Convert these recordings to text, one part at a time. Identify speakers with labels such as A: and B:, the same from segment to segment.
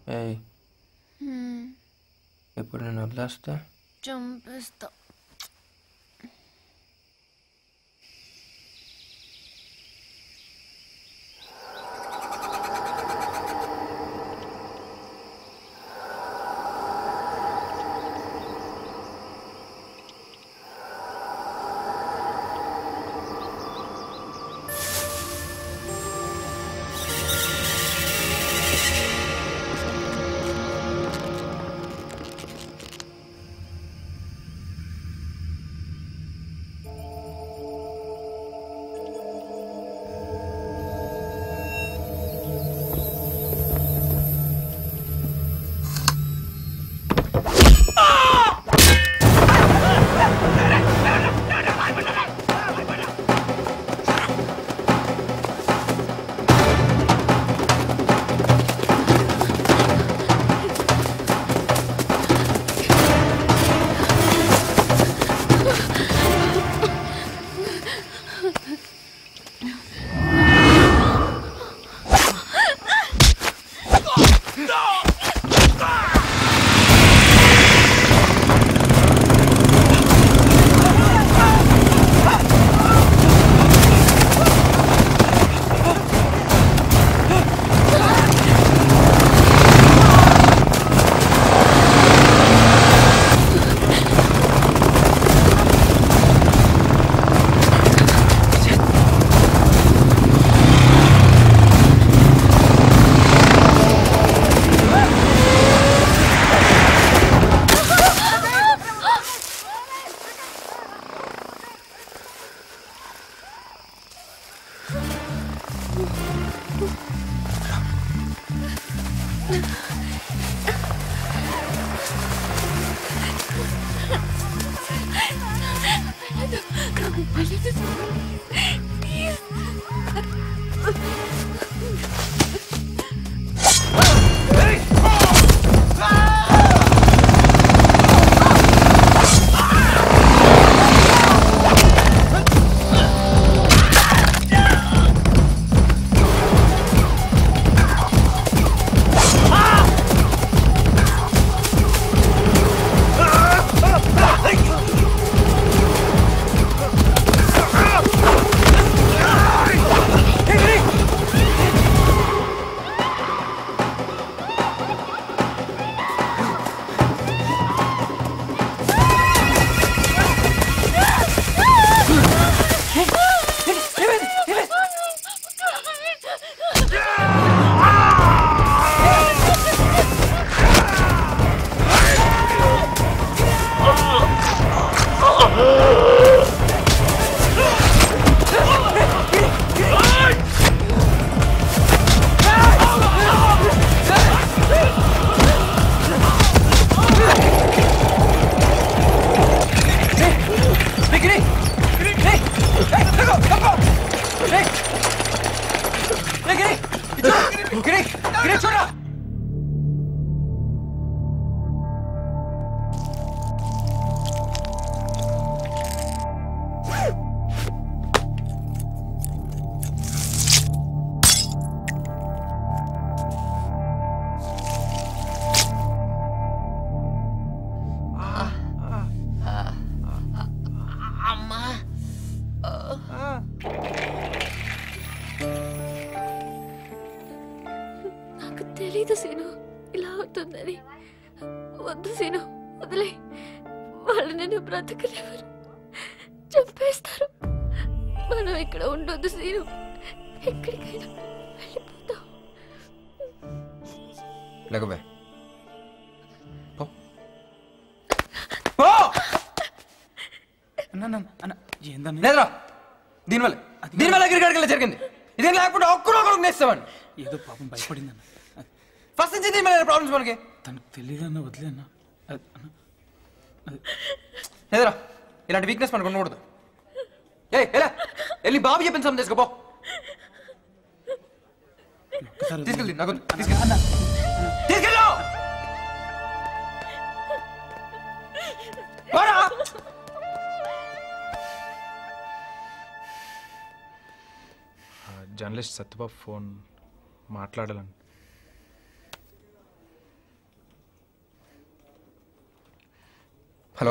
A: ఏయ్
B: హ్మ్,
A: ఇప్పుడు నేను వదిలేస్తా
B: చంపేస్తా
C: నాకు తెలీదు సీను ఇలా అవుతుందని వద్దు సీను వదిలే వాళ్ళు నన్ను బ్రతకలేవరు చంపేస్తారు మనం ఇక్కడ ఉండొద్దు సీను ఎక్కడికైనా వెళ్ళిపోతాం
A: లేకపోయా
D: అన్న అన్న ఏందన్న
A: లేదురా దీనివల్ల దీనివల్ల క్రికెట్ జరిగింది ఇదేం లేకపోతే ఒక్కరో ఒకరు నేస్తామని
D: ఏదో పాపం భయపడిందన్న
A: ఫస్ట్ నుంచి దీని మీద ప్రాబ్లమ్స్ మనకి
D: తనకు తెలియదన్న వదిలే అన్న అ- అన్న
A: లేదురా ఇలాంటి వీక్నెస్ మనకు ఉండకూడదు ఏ ఎలా వెళ్ళి బాబు చెప్పిన సమయం తీసుకోపో
D: ఒక్కసారి
A: తీసుకెళ్ళి నాకు తీసుకెళ్ళి తీసుకెళ్ళు పోరా.
E: జర్నలిస్ట్ సత్యబాబు ఫోన్ మాట్లాడాలని
A: హలో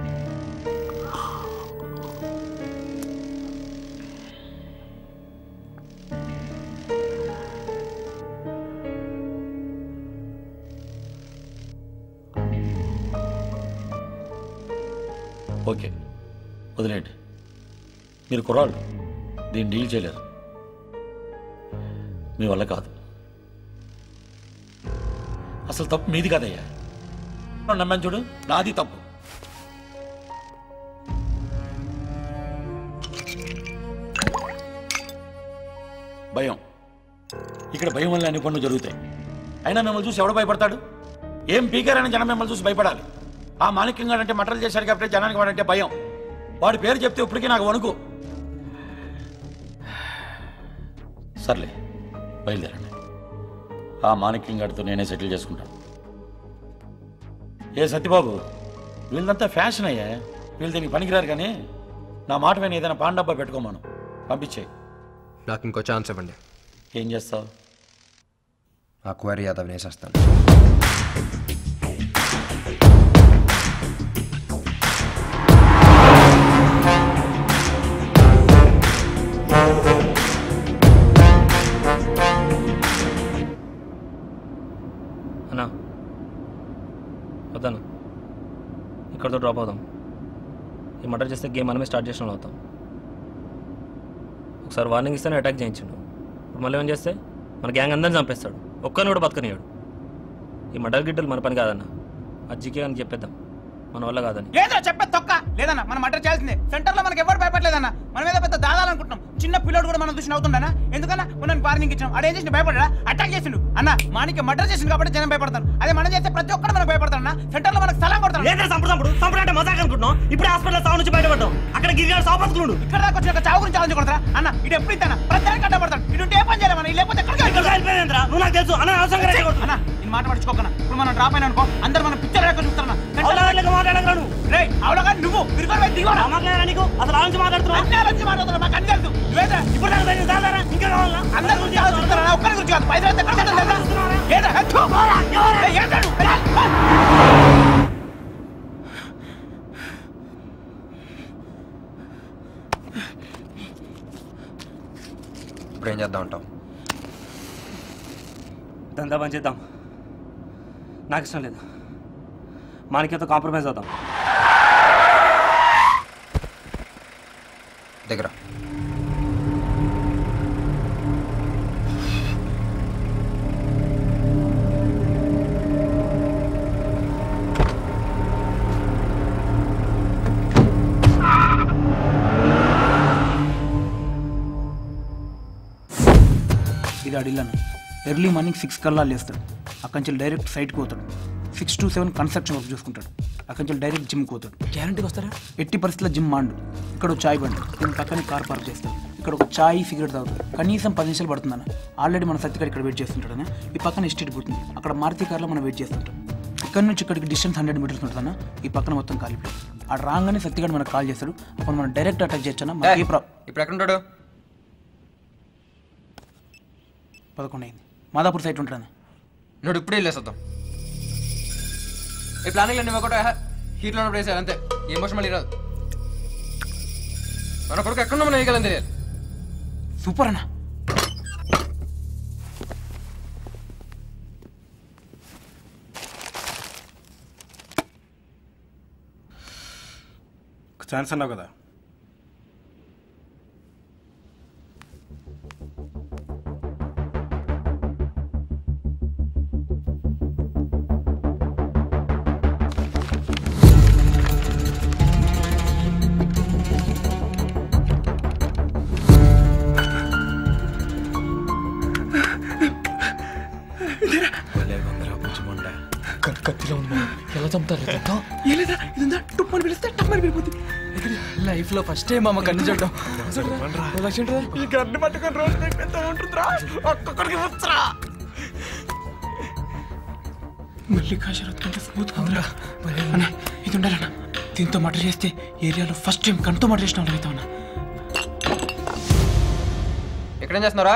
E: ఓకే వదిలేండి మీరు కుర్రాళ్ళు దీన్ని డీల్ చేయలేరు మీ వల్ల కాదు అసలు తప్పు మీది కాదయ్యా నమ్మని చూడు నాది తప్పు భయం ఇక్కడ భయం వల్ల అన్ని పనులు జరుగుతాయి అయినా మిమ్మల్ని చూసి ఎవడు భయపడతాడు ఏం పీకారని జనం మిమ్మల్ని చూసి భయపడాలి ఆ మాణిక్యం అంటే మటలు చేశాడు కాబట్టి జనానికి వాడంటే భయం వాడి పేరు చెప్తే ఇప్పటికీ నాకు వణుకు సర్లే బయలుదేరండి ఆ మాణిక్యం గారితో నేనే సెటిల్ చేసుకుంటాను ఏ సత్యబాబు వీళ్ళంతా ఫ్యాషన్ అయ్యా వీళ్ళు దీనికి పనికిరారు కానీ నా మాట విని ఏదైనా పాండబ్బా పెట్టుకోమాను పంపించే
A: నాకు ఇంకో ఛాన్స్ ఇవ్వండి
E: ఏం చేస్తావు
A: ఆ క్వైరీ యాదవ్ వేసేస్తాను
F: అన్నా వద్దాను ఇక్కడతో డ్రాప్ అవుదాం ఈ మర్డర్ చేస్తే గేమ్ మనమే స్టార్ట్ చేసిన వాళ్ళు అవుతాం ఒకసారి వార్నింగ్ ఇస్తేనే అటాక్ చేయించిండు ఇప్పుడు మళ్ళీ ఏం చేస్తే మన గ్యాంగ్ అందరిని చంపేస్తాడు ఒక్కరిని కూడా బతకనియాడు ఈ మర్డర్ గిడ్డలు మన పని కాదన్న అజ్జికే అని చెప్పేద్దాం మన వల్ల కాదని
G: ఏదో చెప్పే తొక్క లేదన్న మనం మటర్ చేయాల్సిందే సెంటర్ లో మనకి ఎవరు భయపడలేదన్న మనం ఏదో పెద్ద దాదాలనుకుంటున్నాం చిన్న పిల్లడు కూడా మనం చూసి నవ్వుతుండనా ఎందుకన్నా మనం వార్నింగ్ ఇచ్చాం అడే చేసిన భయపడా అటాక్ చేసిండు అన్న మానికి మటర్ చేసిండు కాబట్టి జనం భయపడతారు అదే మనం చేస్తే ప్రతి ఒక్కరు మనకు భయపడతారు సెంటర్ లో మనకు స్థలం కొడతారు
F: ఏంటంటే చంపుడు చంపుడు చంపుడు అంటే మజాక్ అనుకుంటున్నాం ఇప్పుడే హాస్పిటల్ సాగు నుంచి బయటపడ్డాం అక్కడ గిరిగాడు సాపత్తులుడు
G: ఇక్కడ దాకా వచ్చిన చావు గురించి ఆలోచించకూడదా అన్న ఇటు ఎప్పుడు ఇస్తానా ప్రతి దానికి అడ్డపడతాడు ఇటు ఉంటే ఏ పని చేయాలి మనం ఇటు లేకపోతే ఎక్కడికి
F: ఇక్కడ
G: వెళ్ళాలి?
F: వెళ్ళిపోయిందిరా నువ్వు నాకు తెలుసు అన్న అవసరంగా రెచ్చగొడుతున్నావు.
G: అన్న నేను మాట పడుచుకోకన్నా ఇప్పుడు మనం డ్రాప్ అయినా అనుకో అందరు మనం పిక్చర్ రేఖ చూస్తారన్న
F: అవలగాళ్ళకి మాట్లాడగలను నువ్వు
G: రే అవలగా నువ్వు తిరుగుడు దిగోరా
F: మాట్లాడారా నీకు అసలు ఆలోచించి మాట్లాడుతున్నావు
G: అన్ని ఆలోచించి మాట్లాడుతున్నా మాకు అన్ని తెలుసు నువ్వేదా
F: ఇప్పుడు దాకా తెలియదు, దాదారా ఇంకా కావాలా
G: అందరి గురించి ఆలోచిస్తున్నారా ఒక్కరి గురించి కాదు పైసలు ఎక్కడ తెలుసా ఏదా హెచ్చు ఏయ్, ఏంటాడు ఎలా?
A: ఇప్పుడు ఏం చేద్దాం అంటావు
F: దందా పని చేద్దాం నాకు ఇష్టం లేదు మాణిక్యతో కాంప్రమైజ్ అవుతాం
A: దగ్గర
D: ఇది అడిల్లను ఎర్లీ మార్నింగ్ సిక్స్ కల్లా లేస్తాడు అక్కడి నుంచి డైరెక్ట్ సైట్కి పోతాడు six to seven construction work చూసుకుంటాడు అక్కడి నుంచి డైరెక్ట్ జిమ్కి పోతాడు
A: గ్యారంటీకి వస్తారా
D: ఎట్టి పరిస్థితుల్లో జిమ్ మాండు ఇక్కడ ఒక చాయ్ బండి దీని పక్కనే కార్ పార్క్ చేస్తాడు ఇక్కడ ఒక చాయ్ సిగరెట్ తాగుతాడు కనీసం పది నిమిషాలు పడుతుందన్న ఆల్రెడీ మన సత్తిగాడు ఇక్కడ వెయిట్ చేస్తుంటాడన్న ఈ పక్కన ఎస్టేట్ పుట్టింది అక్కడ మారుతి కార్లో మనం వెయిట్ చేస్తుంటాం ఇక్కడ నుంచి ఇక్కడికి డిస్టెన్స్ హండ్రెడ్ మీటర్స్ ఉంటుందన్న ఈ పక్కన మొత్తం ఖాళీ ప్లేస్ ఆ రాగానే సత్తిగాడు మనకు కాల్ చేస్తాడు అప్పుడు మనం డైరెక్ట్ అటాక్ చేయొచ్చన్న మనకి ఏ ప్రా
A: ఇప్పుడు ఎక్కడ ఉంటాడు
D: పదకొండు అయింది మాదాపూర్ సైట్ ఉంటాడన్న
A: నువ్వు ఇప్పుడే వెళ్ళేసేద్దాం ఈ ప్లానింగ్ అన్ని ఒకటి హీట్లో ఉన్నప్పుడు వేసారు అంతే ఏ మోషన్ మళ్ళీ రాదు మన కొడుకు ఎక్కడ మనం వేయగలం తెలియాలి
D: సూపర్ అన్న
H: ఛాన్స్ అన్నావు కదా
A: లైఫ్ లో ఫస్ట్ టైం అమ్మ కన్ను చూడడం
G: ఈ గన్ను పట్టుకొని రోజు మీకు ఎంత ఉంటుందిరా ఒక్కొక్కడికి వచ్చరా
D: మల్లికాశరత్నంటే స్మూత్ ఉందిరా అన్న ఇది ఉండాలన్న దీంతో మర్డర్ చేస్తే ఏరియాలో ఫస్ట్ టైం కంటో మర్డర్ చేసిన వాళ్ళు అవుతామన్నా
A: ఎక్కడేం చేస్తున్నారా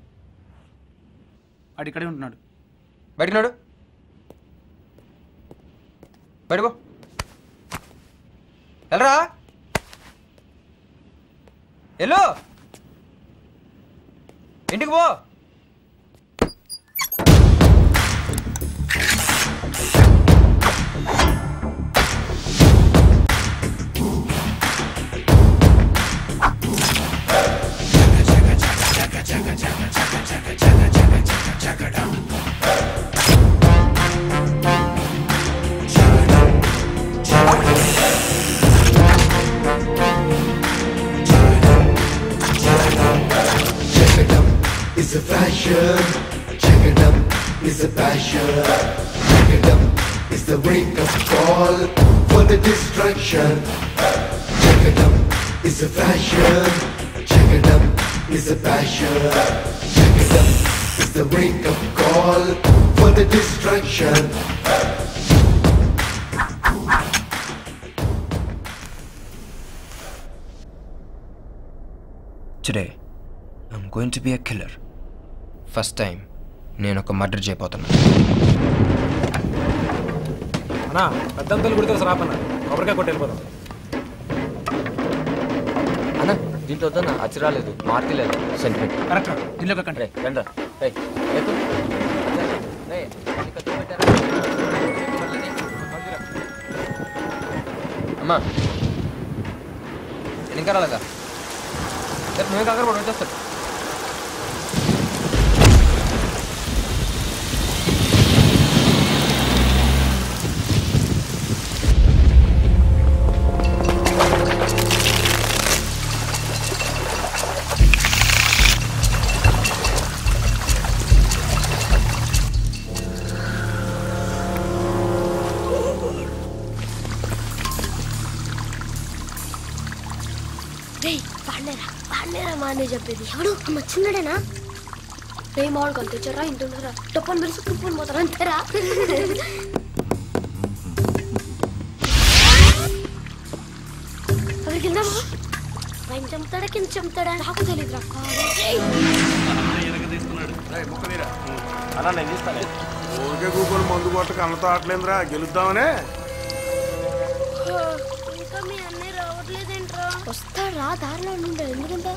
D: ఆడు ఇక్కడే ఉంటున్నాడు
A: బయటికి నాడు బయటపో వెళ్ళరా వెళ్ళు ఇంటికి పో
H: Check it up, it's a fashion. Check it up, it's a passion. Check it up, it's the wake up call for the distraction. Check it up, it's a fashion. Check it up, it's a passion. Check it up, it's the wake up call for the distraction.
A: Today I'm going to be a killer first time నేను ఒక murder చేయబోతున్నా
F: అన్నా పెద్దంతలు గుడి తెలుసు రాపన్న కొబ్బరికాయ కొట్టి వెళ్ళిపోదాం
A: అన్న దీంట్లో వద్దన్న అచ్చిరాలేదు మార్తి లేదు సెంటిమెంట్
D: కరెక్ట్ దీనిలో కంటే
A: రే రండి రే ఎక్కు. రే, ఈ కత్తి పెట్టారా? అమ్మా నేను ఇంకా రాలేదా రేపు నువ్వే కంగారు పడి వచ్చేస్తాడు
C: రేయ్ పాండేరా పాండేరా మా అన్నయ్య చెప్పేది ఎవడు అమ్మ చిన్నడేనా రే మామిడి కొంత తెచ్చారా ఇంత ఉండరా టొప్పని పెరుసు తుప్పని పోతారా అంతేరా అక్కడికి వెళ్దామా పైన చంపుతాడా కింద చంపుతాడా నాకు తెలియదురా
I: ఊరికే కూకొని మందు కొట్టక అన్నతో ఆటలేదురా గెలుద్దామనే
C: ఇంకా మీ అన్నయ్య రావట్లేదేంట్రా వస్తాడా దారిలో ఉండే ఎందుకంత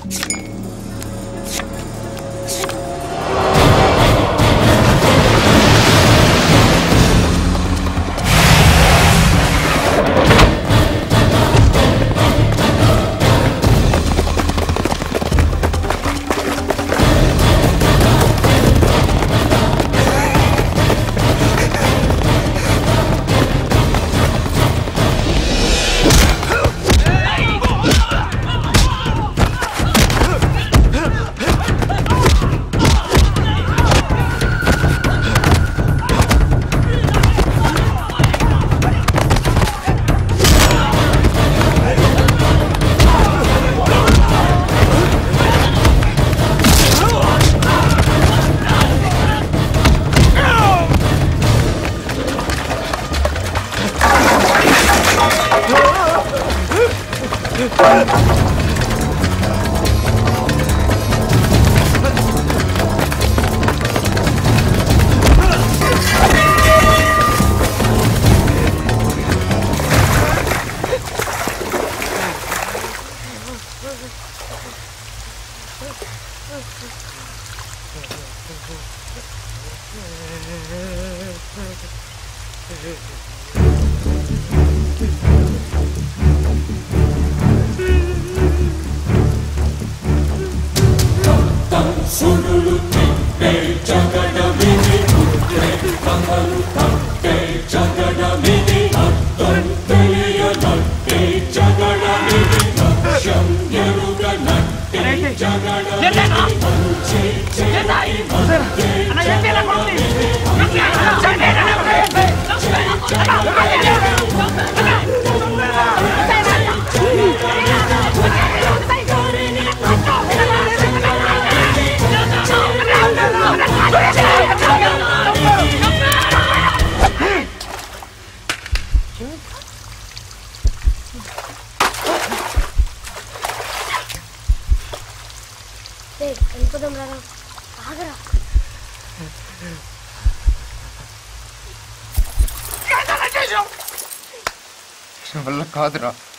C: ఏయ్, వెళ్ళిపోదాం రా ఆగరా
A: నా వల్ల కాదురా